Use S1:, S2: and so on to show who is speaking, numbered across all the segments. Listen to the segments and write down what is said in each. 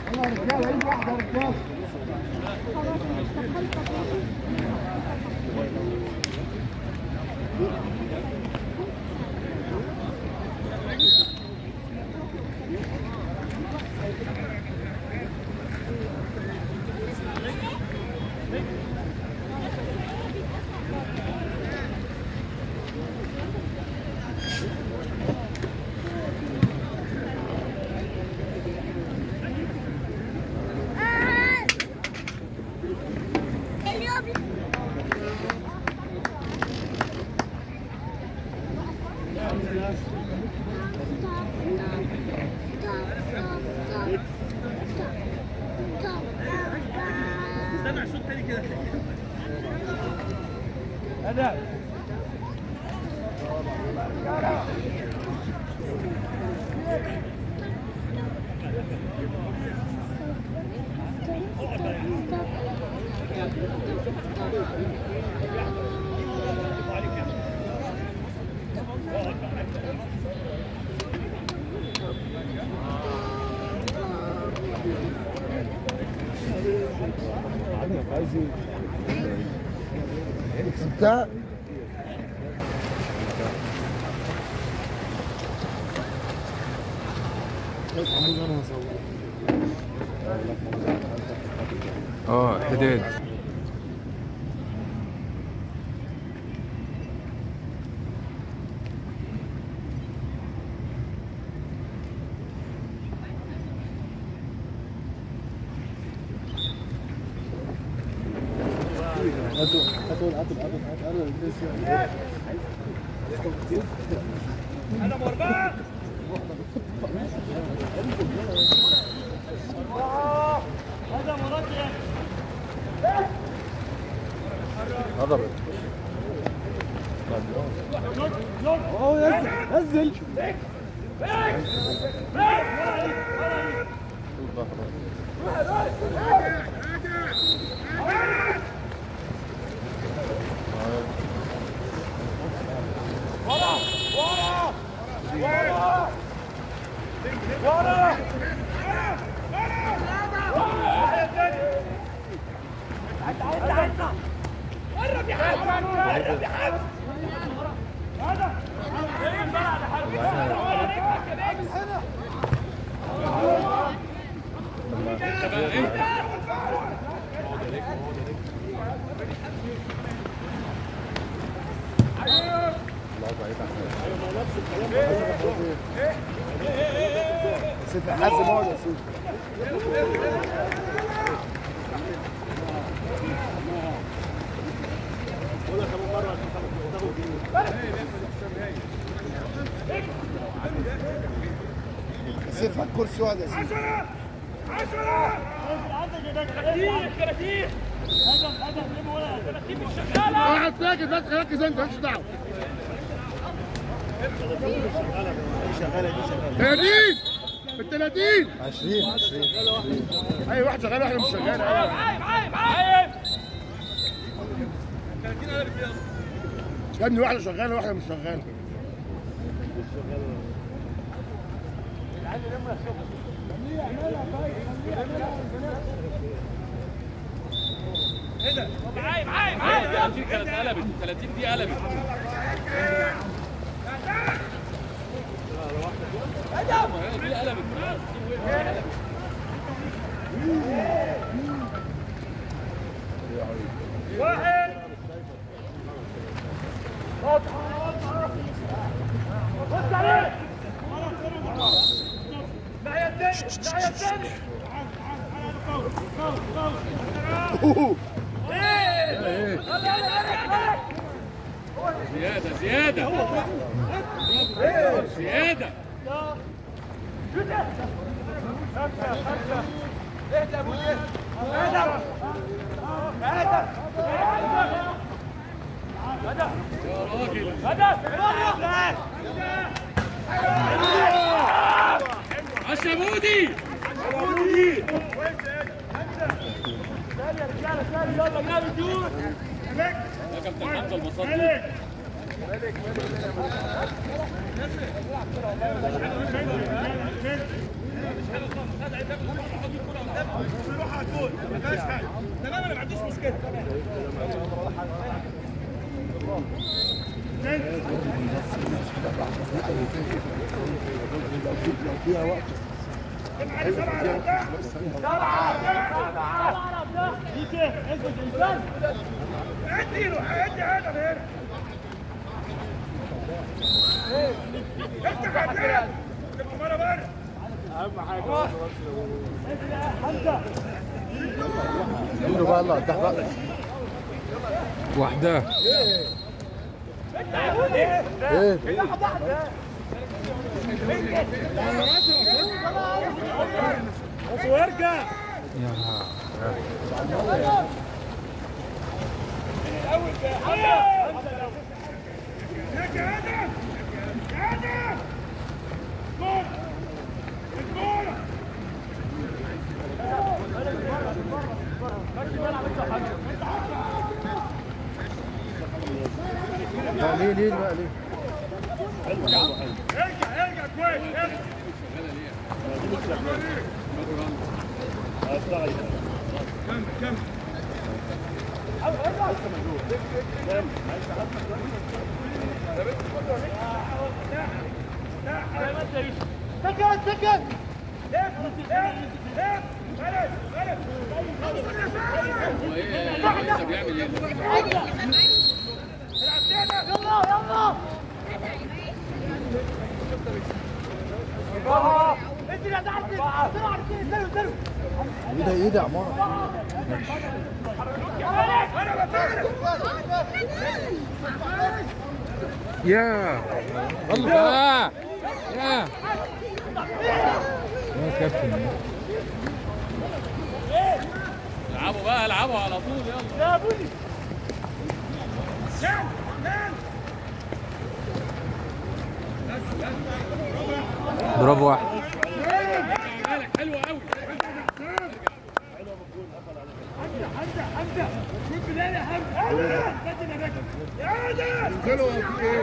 S1: يلا يا رجاله ايد واحده يا رجاله
S2: استنى شوط تاني كده
S1: كسبتها
S3: اه حداد
S1: هاتوا هاتوا هاتوا هاتوا هاتوا
S2: انا مربع هذا مرجع
S1: هضرب اوه نزل نزل سيف حازم اقعد يا سيف سيف على الكرسي اقعد يا سيف
S4: واحد ساكت بس ركز انت مالكش دعوه 30 ال 30
S1: 20 20
S4: اي واحد شغال واحد مش شغال أيوة. يا ابني واحده شغاله واحده مش شغاله
S2: عايب عايب عايب
S5: 30 كانت قلبت 30 دي قلبت دي قلبت
S2: واحد بص عليه ناحية الثانية ناحية الثانية
S5: زيادة زيادة زيادة
S2: خمسة خمسة اهدى يا ابو اهدى اهدى اهدى
S5: يا راجل
S2: اهدى
S5: عشا مودي
S2: يلا جاب الجول
S5: ده كابتن حمزة المصري
S2: تمام انا ما عنديش مشكله
S1: فيها وقت
S2: ادي له ادي هذا هنا افتح عبد مرة بره
S1: اديله بقى الله تحت بقى
S3: واحدة
S1: ايه
S2: وارجع
S3: يا
S2: يا ادم يا ادم جول الجول
S1: لا ليه ليه بقى ليه
S2: ارجع ارجع كويس ارجع كمل كمل سكن سكن لف لف لف غلط غلط يلا يلا انزل يا تعرف بسرعه استلم استلم
S1: ايه ده ايه ده عمارة
S2: انا بفارق
S3: يا الله يا يا كابتن
S5: العبوا بقى العبوا على طول يلا
S2: يا ابوي نام نام
S3: برافو واحد
S5: مالك حلوه قوي
S2: حمزه حمزه شوف بلال يا حمزه بدل يا باشا يا ادم
S4: انزلوا في ايه؟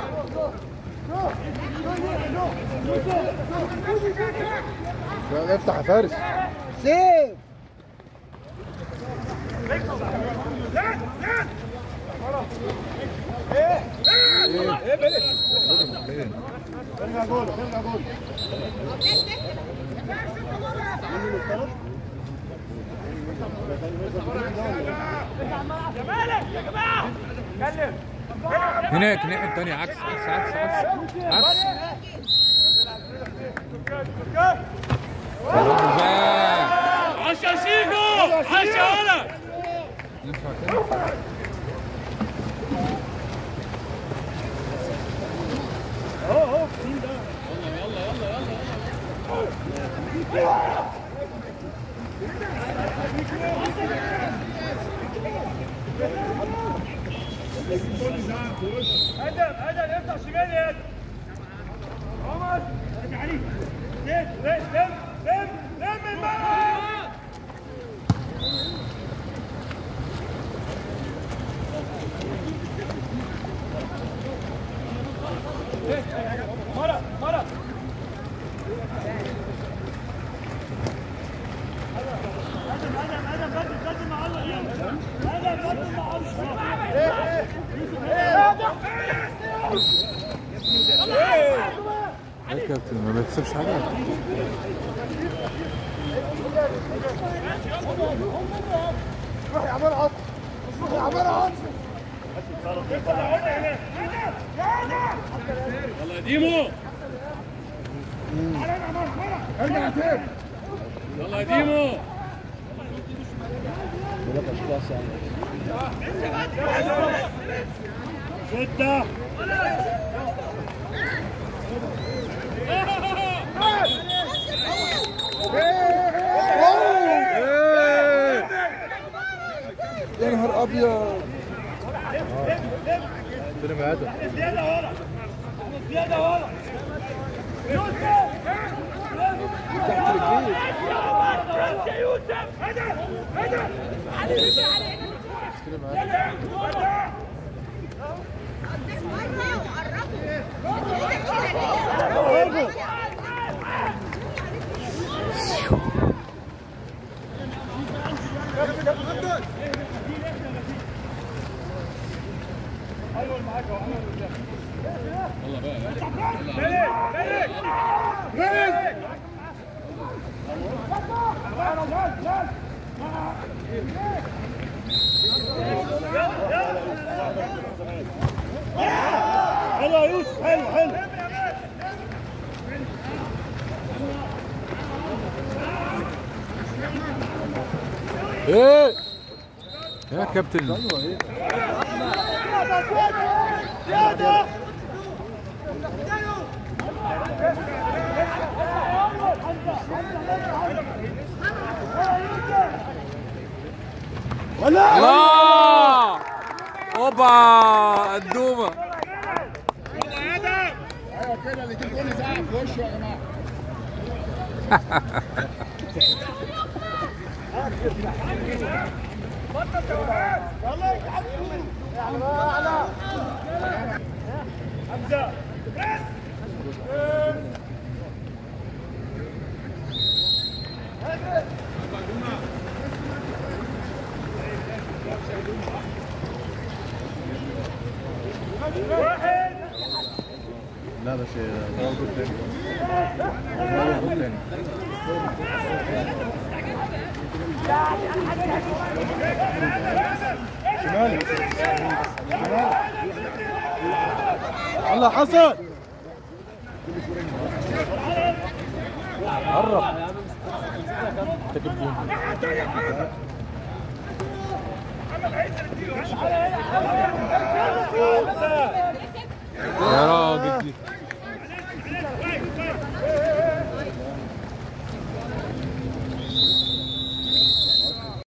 S1: لا، افتح يا فارس سيف
S2: لا لا
S4: ارجع جول ارجع جول
S2: يا مالك يا جماعه كلم
S3: هناك الناحية التانية عكس عكس عكس عكس عكس برافو بقى.
S5: عشا شيكو عشا ولد
S3: ينفع كده
S2: ادم ادم افتح شمال يا ادم عمر ارجع عليك لم لم لم لم الملعب مرة مرة ادم ادم ادم بدل بدل مع الله يا ادم بدل مع الله
S3: يا كابتن ما بتكسبش حاجة
S1: روح يا عمار عط روح يا عمار عط
S5: يلا يا ديمو
S4: ارجع يا سيف
S5: يلا يا ديمو
S2: ستة
S1: يا نهار ابيض فين يا ادم
S2: زيادة ورا زيادة ورا يوسف
S1: تحت رجليه
S2: يا يوسف هدى هدى
S1: فين يا ادم
S2: حلو يا يوسف حلو حلو
S3: ايه يا كابتن الله اوبا الدومه
S4: ايوه كده اللي يجيب جول يزعق في وشه يا جماعه
S2: حمزه بريس واحد
S1: لا بس ده جول تاني ده جول تاني شمال شمال الله حصل قرب انت جبت جول
S3: يا راجل